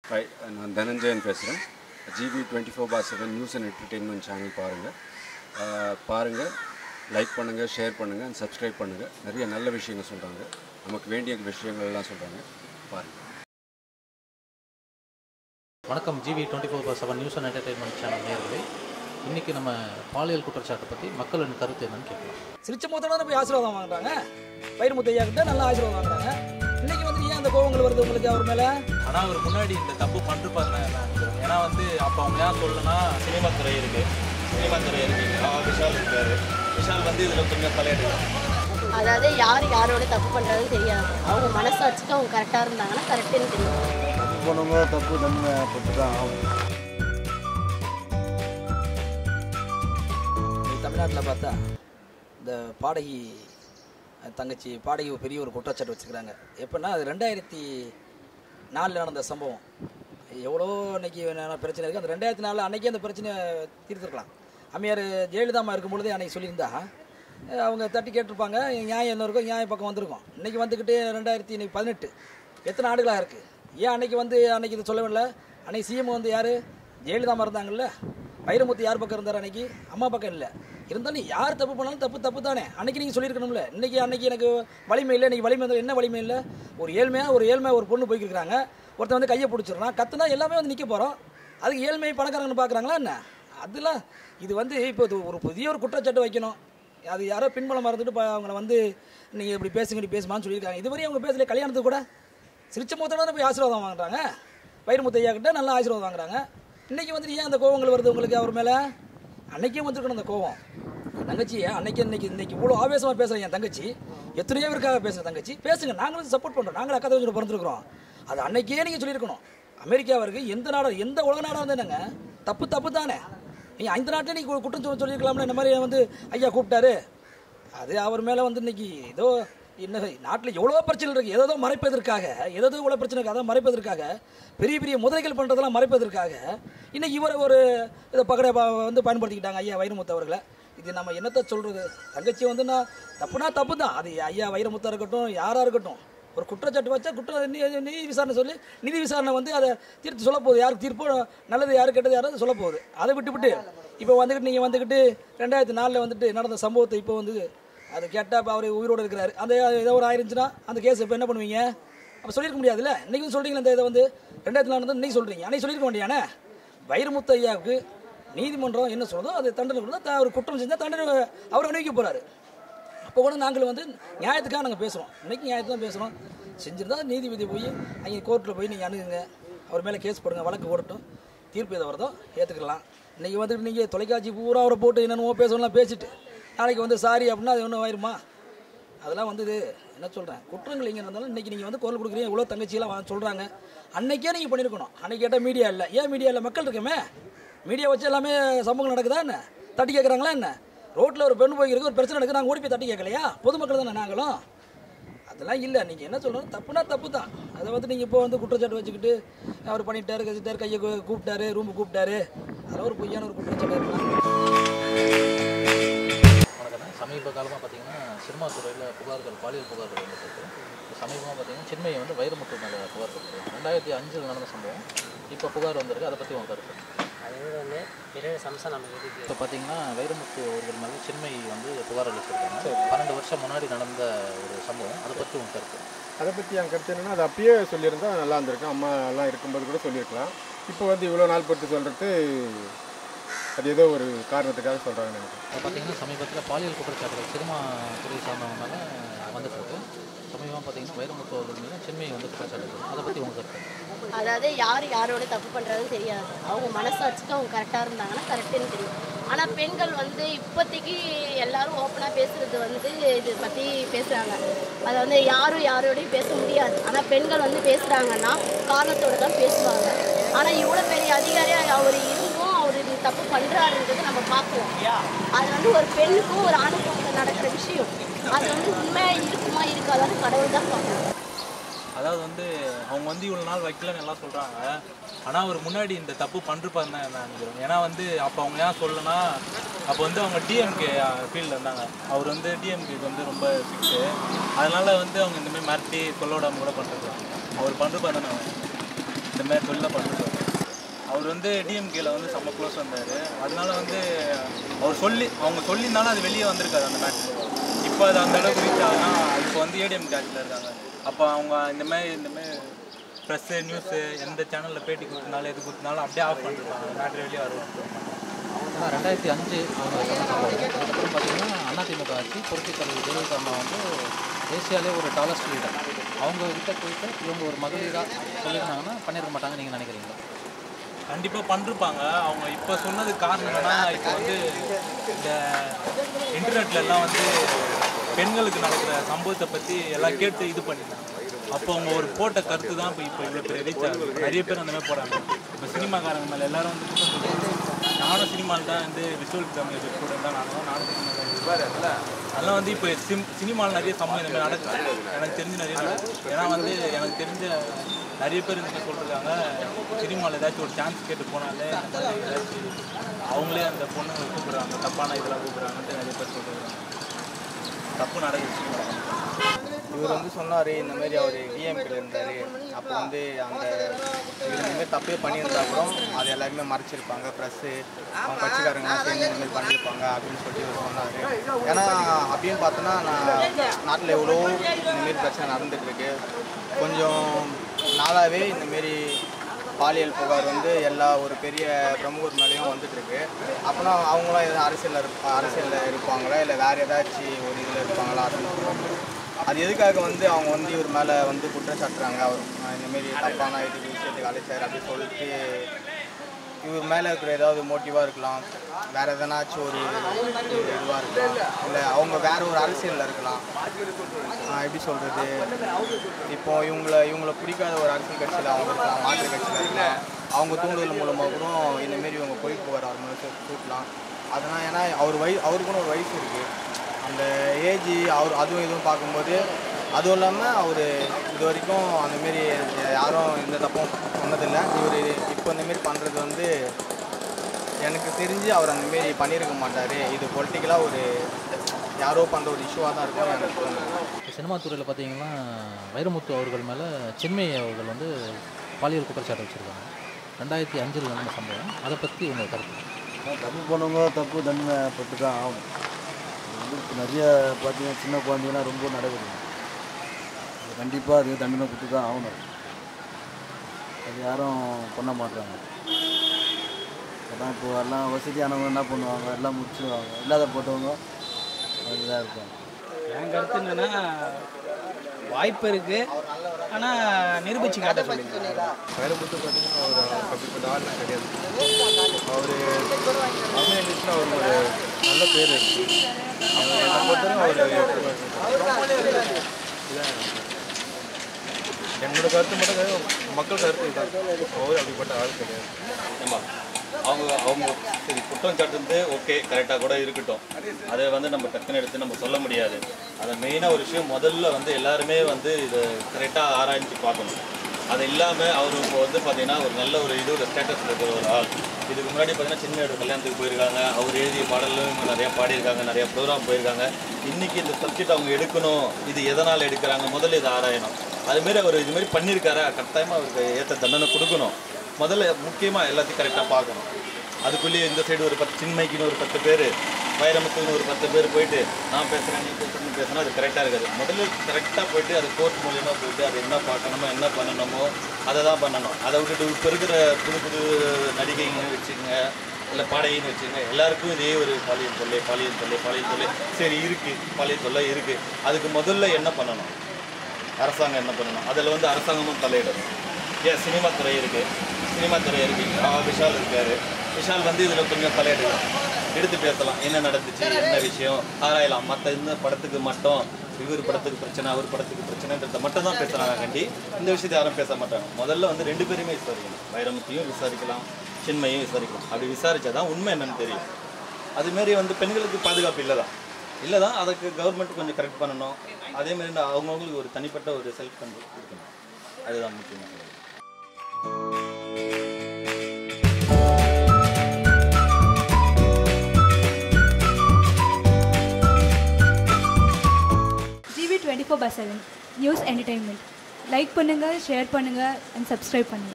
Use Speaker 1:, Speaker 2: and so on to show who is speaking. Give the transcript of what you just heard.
Speaker 1: Hi நான் தனஞ்சயன் பேசுகிறேன் GP twenty four by seven news and entertainment channel பாருங்கள் பாருங்கள் லைக் பண்ணுங்கள் ஷேர் பண்ணுங்கள் அண்ட் சப்ஸ்கிரைப் பண்ணுங்கள் நிறைய நல்ல விஷயங்கள் சொல்கிறாங்க நமக்கு வேண்டிய விஷயங்கள் எல்லாம் சொல்கிறாங்க பாருங்கள்
Speaker 2: வணக்கம் GV twenty four by seven news and entertainment channel நேர்களே இன்றைக்கி நம்ம பாலியல் குற்றச்சாட்டை பற்றி மக்களின் கருத்து என்னன்னு கேட்கலாம்
Speaker 3: சிரிச்ச முகத்தோட போய் ஆசீர்வாதம் வாங்குறாங்க பயிர் முத்தையா கிட்ட நல்லா ஆசீர்வாதம் வாங்குறாங்க இன்னைக்கு வந்து ஏன் அந்த கோவங்கள் வருது உங்களுக்கு அவர் மேல
Speaker 4: ஆனால் அவர் முன்னாடி இந்த தப்பு பண்ணிருப்பாருன்னு நான் நினைக்கிறேன். ஏன்னா வந்து அப்போ அவங்க ஏன் சொல்லணும்னா சினிமா துறை இருக்கு சினிமா துறை இருக்கு அவன் விஷால் இருக்காரு விஷால் வந்து இதில் கொஞ்சம் தலையிடுறாங்க
Speaker 5: அதாவது யார் யாரோட தப்பு பண்ணுறதுன்னு தெரியாது அவங்க மனசாட்சிக்கு அவங்க கரெக்டாக இருந்தாங்கன்னா கரெக்டுன்னு தெரியும்
Speaker 6: தப்பு பண்ணவங்க தப்பு தண்டனை பட்டு தான் ஆகும்
Speaker 3: இன்னைக்கு தமிழ்நாட்டில் பார்த்தா இந்த பாடகி அஹ், தங்கச்சி பாடகி ஒரு பெரிய ஒரு குற்றச்சாட்டு வச்சுக்கிறாங்க எப்படின்னா அது ரெண்டாயிரத்தி நாலில் நடந்த சம்பவம் எவ்வளோ இன்னைக்கு என்ன பிரச்சனை இருக்குது அந்த ரெண்டாயிரத்தி நாலில் அன்னைக்கே அந்த பிரச்சனையை தீர்த்துருக்கலாம் அம்மையார் ஜெயலலிதாமா இருக்கும் பொழுதே அன்னைக்கு சொல்லியிருந்தா அஹ், அவங்க தட்டி கேட்டிருப்பாங்க நியாயம் என்ன இருக்கும் நியாயம் பக்கம் வந்திருக்கும் இன்னைக்கு வந்துக்கிட்டு ரெண்டாயிரத்தி இன்னைக்கு பதினெட்டு எத்தனை ஆண்டுகளாக இருக்குது ஏன் அன்னைக்கு வந்து அன்னைக்கு இது சொல்லவில்லை அன்னைக்கு சிஎம் வந்து யார் ஜெயலலிதாமா இருந்தாங்கல்ல வைரமுத்து யார் பக்கம் இருந்தார் அன்னைக்கு அம்மா பக்கம் இல்லை இருந்தாலும் யார் தப்பு பண்ணாலும் தப்பு தப்பு தானே அன்னைக்கு நீங்கள் சொல்லியிருக்கணும்ல இன்னைக்கு அன்னைக்கு எனக்கு வலிமை இல்லை இன்னைக்கு வலிமை இருந்தால் என்ன வலிமை இல்லை ஒரு ஏழ்மையாக ஒரு ஏழ்மையாக ஒரு பொண்ணு போய்க்கிருக்காங்க ஒருத்தன் வந்து கையை பிடிச்சிடுறான் கத்துனா எல்லாமே வந்து நிற்க போகிறோம் அதுக்கு ஏழ்மை பணக்காரங்கன்னு பார்க்குறாங்களா என்ன அதெல்லாம் இது வந்து இப்போ இது ஒரு புதிய ஒரு குற்றச்சாட்டு வைக்கணும் அது யாரோ பின்பலமாக இருந்துட்டு ப- அவங்கள வந்து நீங்கள் இப்படி பேசுங்க இப்படி பேசுமான்னு சொல்லியிருக்காங்க இதுவரையும் அவங்க பேசல கல்யாணத்துக்கு கூட சிரிச்ச முகத்தோட போய் ஆசீர்வாதம் வாங்குறாங்க வைரமுத்தையா கிட்ட நல்லா ஆசீர்வாதம் வாங்குறாங்க இன்னைக்கு வந்து ஏன் அந்த கோவங்கள் வருது உங்களுக்கு அவர் மேலே அன்னைக்கே வந்திருக்கணும் அந்த கோவம் என் தங்கச்சி அன்னைக்கு இன்னைக்கு இன்னைக்கு இவ்வளோ ஆவேசமாக பேசுகிறேன் என் தங்கச்சி எத்தனையோ பேருக்காக பேசுகிற தங்கச்சி பேசுங்க நாங்களும் சப்போர்ட் பண்ணுறோம் நாங்களும் அக்கா தங்கச்சி பிறந்திருக்கிறோம் அது அன்னைக்கே நீங்கள் சொல்லியிருக்கணும் அமெரிக்காவிற்கு எந்த நாடு எந்த உலக நாடாக வந்து என்னங்க தப்பு தப்பு தானே நீங்கள் அந்த நாட்டில் நீங்கள் குற்றம் சொல்ல சொல்லியிருக்கலாம்ல இந்த மாதிரி வந்து ஐயா கூப்பிட்டாரு அது அவர் மேலே வந்து இன்னைக்கு ஏதோ என்ன நாட்டில் எவ்வளோ பிரச்சனை இருக்குது ஏதோ மறைப்பதற்காக ஏதோ இவ்வளோ பிரச்சனை இருக்குது அதை மறைப்பதற்காக பெரிய பெரிய முதலைகள் பண்ணுறதெல்லாம் மறைப்பதற்காக இன்னைக்கு இவரை ஒரு இதை பகடை ப- வந்து பயன்படுத்திக்கிட்டாங்க ஐயா வைரமுத்து அவர்களை இது நம்ம என்னத்தை சொல்கிறது தங்கச்சி வந்து நான் தப்புனா தப்பு தான் அது ஐயா வைரமுத்தா இருக்கட்டும் யாராக இருக்கட்டும் ஒரு குற்றச்சாட்டு வச்சா குற்ற நீ- நீதி விசாரணை சொல்லி நீதி விசாரணை வந்து அதை தீர்த்து சொல்ல போகுது யாருக்கு தீர்ப்போ நல்லது யாரு கெட்டது யாரும் சொல்ல போகுது அதை விட்டுவிட்டு இப்போ வந்துக்கிட்டு நீங்கள் வந்துக்கிட்டு ரெண்டாயிரத்தி நாலில் வந்துட்டு நடந்த சம்பவத்தை இப்போ வந்து அது கேட்டால் இப்போ அவர் உயிரோடு இருக்கிறாரு அந்த ஏதோ ஒரு ஆயிருந்துச்சுன்னா அந்த கேஸ் இப்போ என்ன பண்ணுவீங்க அப்போ சொல்லியிருக்க முடியாதுல்ல இன்றைக்கி வந்து சொல்கிறீங்களா இந்த இதை வந்து ரெண்டாயிரத்தி நாலு வந்து இன்னைக்கு சொல்கிறீங்க அன்னைக்கு சொல்லியிருக்க வேண்டியானே வைரமுத்து ஐயாவுக்கு நீதிமன்றம் என்ன சொல்றதோ அது தண்டனை கொடுத்தா அவர் குற்றம் செஞ்சால் தண்டனை அவர் அனுபவிக்க போகிறாரு அப்போ கூட நாங்கள் வந்து நியாயத்துக்காக நாங்கள் பேசுகிறோம் இன்னைக்கு நியாயத்தை தான் பேசுகிறோம் செஞ்சிருந்தா நீதிபதி போய் அங்கே கோர்ட்டில் போய் நீங்கள் அணுகுங்க அவர் மேலே கேஸ் போடுங்க வழக்கு ஓடட்டும் தீர்ப்பு எதை வருதோ ஏற்றுக்கலாம் இன்றைக்கி வந்துட்டு நீங்கள் தொலைக்காட்சி பூரா அவரை போட்டு என்னென்னமோ பேசணும்லாம் பேசிட்டு நாளைக்கு வந்து சாரி அப்படின்னா அது ஒன்றும் ஆயிருமா அதெல்லாம் வந்து இது என்ன சொல்கிறேன் குற்றங்கள் எங்கே இருந்தாலும் இன்றைக்கி நீங்கள் வந்து குரல் கொடுக்குறீங்க இவ்வளோ தங்கச்சியெல்லாம் சொல்கிறாங்க அன்னைக்கே நீங்கள் பண்ணியிருக்கணும் அன்னைக்கு கேட்டால் மீடியா இல்லை ஏன் மீடியா இல்லை மக்கள் இருக்கமே மீடியா வச்சு எல்லாமே சமூகம் நடக்குதா என்ன தட்டி கேட்குறாங்களா என்ன ரோட்டில் ஒரு பெண் போய்க்கு ஒரு பிரச்சனை நடக்குது நாங்கள் ஓடி போய் தட்டி கேட்கலையா பொதுமக்கள் தானே நாங்களும் அதெல்லாம் இல்லை நீங்கள் என்ன சொல்கிறோம் தப்புனா தப்பு தான் அதை வந்து நீங்கள் இப்போ வந்து குற்றச்சாட்டு வச்சுக்கிட்டு அவர் பண்ணிட்டாரு கழிச்சிட்டாரு கையை கூ- கூப்பிட்டாரு ரூமு கூப்பிட்டாரு அதெல்லாம் ஒரு பொய்யான ஒரு குற்றச்சாட்டு இருக்கலாம்
Speaker 2: வணக்கம் சமீப காலமாக பார்த்தீங்கன்னா சினிமா துறையில் புகார்கள் பாலியல் புகார்கள் வந்துட்டு இருக்கு சமீபமாக பார்த்தீங்கன்னா சின்மையை வந்து வைரமுத்து மேலே புகார் கொடுத்துருக்கு ரெண்டாயிரத்தி அஞ்சில் நடந்த சம்பவம் இப்போ புகார் வந்திருக்கு அதை பற்றி உங்கள் கருத்து
Speaker 7: அது வந்து பெரிய சம்சம் நமக்கு இருக்கு
Speaker 2: இப்போ பார்த்தீங்கன்னா வைரமுத்து அவர்கள் மேலே சின்மை வந்து புகார் அளிச்சிருக்காங்க பன்னெண்டு வருஷம் முன்னாடி நடந்த ஒரு சம்பவம் அதை பற்றி உங்கள் கருத்து
Speaker 6: அதை பற்றி என் கருத்து என்னன்னா அது அப்பயே சொல்லியிருந்தா நல்லா இருந்திருக்கும் அம்மா எல்லாம் இருக்கும்போது கூட சொல்லியிருக்கலாம் இப்போ வந்து இவ்வளோ நாள் பொறுத்து சொல்கிறது அது ஏதோ ஒரு காரணத்துக்காக சொல்கிறாங்கன்னு நினைக்கிறேன்
Speaker 2: இப்போ பார்த்தீங்கன்னா சமீபத்தில் பாலியல் குற்றச்சாட்டுகள் சினிமா துறை சார்ந்தவங்க மேலே வந்துட்டு இருக்கு சமீபமாக பார்த்தீங்கன்னா வைரமுத்து அவர்கள் மீது சின்மை வந்து குற்றச்சாட்டு அதை பற்றி உங்கள் கருத்து
Speaker 5: அதாவது யார் யாரோட தப்பு பண்ணுறதுன்னு தெரியாது அவங்க மனசாட்சிக்கு அவங்க கரெக்டாக இருந்தாங்கன்னா கரெக்டுன்னு தெரியும் ஆனால் பெண்கள் வந்து இப்போதைக்கு எல்லாரும் ஓப்பனாக பேசுறது வந்து இது பற்றி பேசுகிறாங்க அதை வந்து யாரும் யாரோடையும் பேச முடியாது ஆனால் பெண்கள் வந்து பேசுகிறாங்கன்னா காரணத்தோட தான் பேசுவாங்க ஆனால் இவ்வளோ பெரிய அதிகாரியாக அவர் இருந்தும் அவர் இது தப்பு பண்ணுறாருன்றதை நம்ம பார்க்குறோம் அது வந்து ஒரு பெண்ணுக்கும் ஒரு ஆணுக்கும் நடக்கிற விஷயம் அது வந்து உண்மையாக இருக்குமா இருக்காதான்னு கடவுள் தான் பார்க்கணும்
Speaker 4: அதாவது வந்து அவங்க வந்து இவ்வளோ நாள் வைக்கலன்னு எல்லாம் சொல்கிறாங்க ஆனால் அவர் முன்னாடி இந்த தப்பு பண்ணிருப்பாருன்னு தான் நான் நினைக்கிறேன் ஏன்னா வந்து அப்போ அவங்க ஏன் சொல்லனா அப்போ வந்து அவங்க டிஎம்கே ஃபீல்டில் இருந்தாங்க அவர் வந்து டிஎம்கேக்கு வந்து ரொம்ப ஃபிக்ஸு அதனால வந்து அவங்க இந்த மாதிரி மிரட்டி சொல்ல விடாம கூட பண்ணுறாங்க அவர் பண்ணிருப்பாரு நான் இந்த மாதிரி தொழிலை பண்ணுறாரு அவர் வந்து டிஎம்கேல வந்து செம்ம க்ளோஸ் வந்தார் அதனால வந்து அவர் சொல்லி அவங்க சொல்லியிருந்தாலும் அது வெளியே வந்திருக்காது அந்த மேட்ச் இப்போ அது அந்த அளவுக்கு ரீச் ஆகுனா இப்போ வந்து ஏடிஎம் கேட்சில் இருக்காங்க அப்போ அவங்க இந்த மாதிரி இந்த மாதிரி ப்ரெஸ்ஸு நியூஸு எந்த சேனலில் பேட்டி கொடுத்தனாலும் எது கொடுத்தனாலும் அப்படியே ஆஃப் பண்ணிருக்காங்க மேட்ரு வெளியே வர
Speaker 2: ஆனால் ரெண்டாயிரத்தி அஞ்சு அவங்க சொன்ன சம்பவம் அதுக்கப்புறம் பார்த்தீங்கன்னா அதிமுக ஆட்சி புரட்சித் தலைவர் ஜெயலலிதா அம்மா வந்து ஏசியாலே ஒரு டாலஸ்ட் லீடர் அவங்க கிட்ட போயிட்டு இவங்க ஒரு மகளிராக சொல்லியிருந்தாங்கன்னா பண்ணிருக்க மாட்டாங்க நீங்கள் நினைக்கிறீங்களா
Speaker 4: கண்டிப்பாக பண்ணிருப்பாங்க அவங்க இப்போ சொன்னது காரணம் என்னன்னா இப்போ வந்து இந்த இன்டர்நெட்ல எல்லாம் வந்து பெண்களுக்கு நடக்கிற சம்பவத்தை பற்றி எல்லாம் கேட்டு இது பண்ணிருந்தாங்க அப்போ அவங்க ஒரு போட்ட கருத்து தான் இப்போ இப்போ இவ்வளோ பெரிய ரீச் ஆகுது நிறைய பேர் அந்த மாதிரி போகிறாங்க இப்போ சினிமாக்காரங்க மேலே எல்லாரும் வந்து குற்றம் சொல்றாங்க. நானும் சினிமாவில் தான் வந்து விஷுவல் தமிழ் ஸ்டூடெண்ட் தான் நானும் நானும் சினிமாவில் அதெல்லாம் வந்து இப்போ சிம் சினிமாவில் நிறைய சம்பவம் இந்த மாதிரி நடக்குது எனக்கு தெரிஞ்சு நிறைய நடக்குது ஏன்னா வந்து எனக்கு தெரிஞ்ச நிறைய பேர் இந்த மாதிரி சொல்லிருக்காங்க சினிமாவில் ஏதாச்சும் ஒரு சான்ஸ் கேட்டு போனாலே இந்த மாதிரி ஏதாச்சும் அவங்களே அந்த பொண்ணு கூப்பிடுறாங்க தப்பான இதெல்லாம் கூப்பிடுறாங்கன்ட்டு நிறைய பேர் சொல்லிருக்காங்க தப்பு நடக்குது சினிமாவில்
Speaker 8: இவர் வந்து சொன்னார் இந்த மாதிரி அவர் டிஎம்கேல இருந்தார் அப்போ வந்து அந்த இவர் இந்த மாதிரி தப்பே பண்ணியிருந்தா கூட அது எல்லாருமே மறைச்சிருப்பாங்க ப்ரெஸ்ஸு அவங்க கட்சிக்காரங்களாம் சேர்ந்து இந்த மாதிரி பண்ணியிருப்பாங்க அப்படின்னு சொல்லி இவர் சொன்னார் ஏன்னா அப்படின்னு பார்த்தோன்னா நான் நாட்டில் எவ்வளோ இந்தமாரி பிரச்சனை நடந்துட்டு இருக்கு கொஞ்சம் நாளாகவே இந்தமாரி பாலியல் புகார் வந்து எல்லா ஒரு பெரிய பிரமுகர் மேலேயும் வந்துட்டு இருக்கு அப்போனா அவங்களாம் எதுவும் அரசியலில் இருப்பா அரசியலில் இருப்பாங்களா இல்லை வேறு ஏதாச்சும் ஒரு இதில் இருப்பாங்களா அப்படின்னு சொல்லுவாங்க அது எதுக்காக வந்து அவங்க வந்து இவர் மேலே வந்து குற்றம் சாட்டுறாங்க அவர் அஹ் இந்த மாதிரி தப்பான இது விஷயத்துக்கு அழைச்சார் அப்படின்னு சொல்லிட்டு இவர் மேலே இருக்கிற ஏதாவது மோட்டிவாக இருக்கலாம் வேறு எதனாச்சும் ஒரு இதுவாக இருக்கலாம் இல்லை அவங்க வேற ஒரு அரசியலில் இருக்கலாம் ஆஹ் எப்படி சொல்கிறது இப்போ இவங்கள இவங்கள பிடிக்காத ஒரு அரசியல் கட்சியில் அவங்க இருக்கலாம் மாற்று கட்சியில் இருக்கலாம் அவங்க தூண்டுதல் மூலமாக கூட இந்தமாரி இவங்க போய் போகிற அவர் மேலே கூட்டலாம் அதனால் ஏன்னா அவர் வய அவருக்குன்னு ஒரு வயசு இருக்குது அந்த ஏஜ் அவர் அதுவும் இதுவும் பார்க்கும்போது அதுவும் இல்லாமல் அவர் இது வரைக்கும் அந்தமாரி யாரும் எந்த தப்பும் சொன்னதில்லை இவர் இப்போ இந்தமாரி பண்ணுறது வந்து எனக்கு தெரிஞ்சு அவர் அந்தமாரி பண்ணியிருக்க மாட்டார் இது பொலிட்டிக்கலாக ஒரு யாரோ பண்ணுற ஒரு இஷ்யூவாக தான் இருக்கும் எனக்கு தோணுது
Speaker 2: இப்போ சினிமா துறையில் பார்த்தீங்கன்னா வைரமுத்து அவர்கள் மேலே சின்மயி அவர்கள் வந்து பாலியல் குற்றச்சாட்டு வச்சுருக்காங்க ரெண்டாயிரத்தி அஞ்சில் நடந்த சம்பவம் அதை பற்றி உங்கள் கருத்து
Speaker 9: தப்பு பண்ணவங்க தப்பு தண்டனை பட்டு தான் ஆகணும் இது வந்து இப்போ நிறைய பார்த்தீங்கன்னா சின்ன குழந்தைங்கலாம் ரொம்ப நடக்குது அது கண்டிப்பாக அது தண்டனை கொடுத்து தான் ஆகணும் அது யாரும் பண்ண மாட்டாங்க அதான் இப்போ எல்லாம் வசதியானவங்க என்ன பண்ணுவாங்க எல்லாம் முடிச்சிடுவாங்க இல்லாத போட்டவங்க அதுதான் இருப்பாங்க
Speaker 10: என் கருத்து என்னன்னா வாய்ப்பு இருக்கு ஆனால் நிரூபிச்சு காட்ட சொல்லியிருக்காங்க
Speaker 6: வைரமுத்து பார்த்தீங்கன்னா அவர் அப்படிப்பட்ட ஆள் கிடையாது அவர் தமிழ் இண்டஸ்ட்ரியில் அவர் ஒரு நல்ல பேர் இருக்கு அவர் என்னை பொறுத்தவரைக்கும் அவர் என்னோட கருத்து மட்டும் கிடையாது, மக்கள் கருத்து இதுதான் அவர் அப்படிப்பட்ட ஆள் கிடையாது
Speaker 11: ஆமாம் அவங்க அவங்க சரி குற்றம் சாட்டுறது ஓகே கரெக்டாக கூட இருக்கட்டும் அதை வந்து நம்ம டக்குன்னு எடுத்து நம்ம சொல்ல முடியாது அதை மெயினாக ஒரு விஷயம் முதல்ல வந்து எல்லாருமே வந்து இதை கரெக்டாக ஆராய்ச்சி பார்க்கணும் அது இல்லாமல் அவர் இப்போ வந்து பார்த்தீங்கன்னா ஒரு நல்ல ஒரு இது ஒரு ஸ்டேட்டஸில் இருக்கிற ஒரு ஆள் இதுக்கு முன்னாடி பார்த்தீங்கன்னா சின்ன ஒரு கல்யாணத்துக்கு போயிருக்காங்க அவர் எழுதிய பாடலும் இவங்க நிறையா பாடியிருக்காங்க நிறையா ப்ரோக்ராம் போயிருக்காங்க இன்றைக்கி இந்த சப்ஜெக்ட் அவங்க எடுக்கணும் இது எதனால் எடுக்கிறாங்க முதல்ல இதை ஆராயணும் அதுமாரி அவர் இதுமாரி பண்ணியிருக்காரா கட்டாயமாக அவருக்கு ஏற்ற தண்டனை கொடுக்கணும் முதல்ல முக்கியமாக எல்லாத்தையும் கரெக்டாக பார்க்கணும் அதுக்குள்ளேயே இந்த சைடு ஒரு பத்து சின்மைக்குன்னு ஒரு பத்து பேர் வைரமுத்துன்னு ஒரு பத்து பேர் போயிட்டு நான் பேசுகிறேன் நீ பேசுகிறேன்னு பேசினா அது கரெக்டாக இருக்காது முதல்ல கரெக்டாக போயிட்டு அது கோர்ட் மூலியமாக போயிட்டு அது என்ன பார்க்கணுமோ என்ன பண்ணணுமோ அதை தான் பண்ணணும் அதை விட்டுட்டு இப்போ இருக்கிற புது புது நடிகைங்க வச்சுக்கோங்க இல்லை பாடகின்னு வச்சுக்கோங்க எல்லாருக்கும் இதே ஒரு பாலியல் தொல்லை பாலியல் தொல்லை பாலியல் தொல்லை சரி இருக்குது பாலியல் தொல்லை இருக்குது அதுக்கு முதல்ல என்ன பண்ணணும் அரசாங்கம் என்ன பண்ணணும் அதில் வந்து அரசாங்கமும் தலையிடணும் ஏன் சினிமா துறை இருக்குது சினிமா துறை இருக்கு ஆ, விஷால் இருக்காரு விஷால் வந்து இதில் கொஞ்சம் தலையிடலாம் எடுத்து பேசலாம் என்ன நடந்துச்சு என்ன விஷயம் ஆராயலாம் மற்ற இந்த படத்துக்கு மட்டும் இவர் படத்துக்கு பிரச்சனை அவர் படத்துக்கு பிரச்சனைன்றத மட்டும் தான் பேசுகிறாங்க கண்டி இந்த விஷயத்தை யாரும் பேச மாட்டாங்க முதல்ல வந்து ரெண்டு பேருமே விசாரிக்கணும் வைரமுத்தையும் விசாரிக்கலாம் சின்மையும் விசாரிக்கலாம் அப்படி விசாரிச்சா தான் உண்மை என்னன்னு தெரியும் அதுமாரி வந்து பெண்களுக்கு பாதுகாப்பு இல்லை தான் இல்லை தான் அதுக்கு கவர்மெண்ட் கொஞ்சம் கரெக்ட் பண்ணணும் அதேமாரி இந்த அவங்கவுங்களுக்கு ஒரு தனிப்பட்ட ஒரு செல்ஃப் கண்ட்ரோல் கொடுக்கணும் அதுதான் முக்கியமானது
Speaker 12: GV twenty four by seven news entertainment like பண்ணுங்கள் ஷேர் பண்ணுங்கள் அண்ட் சப்ஸ்கிரைப் பண்ணுங்கள்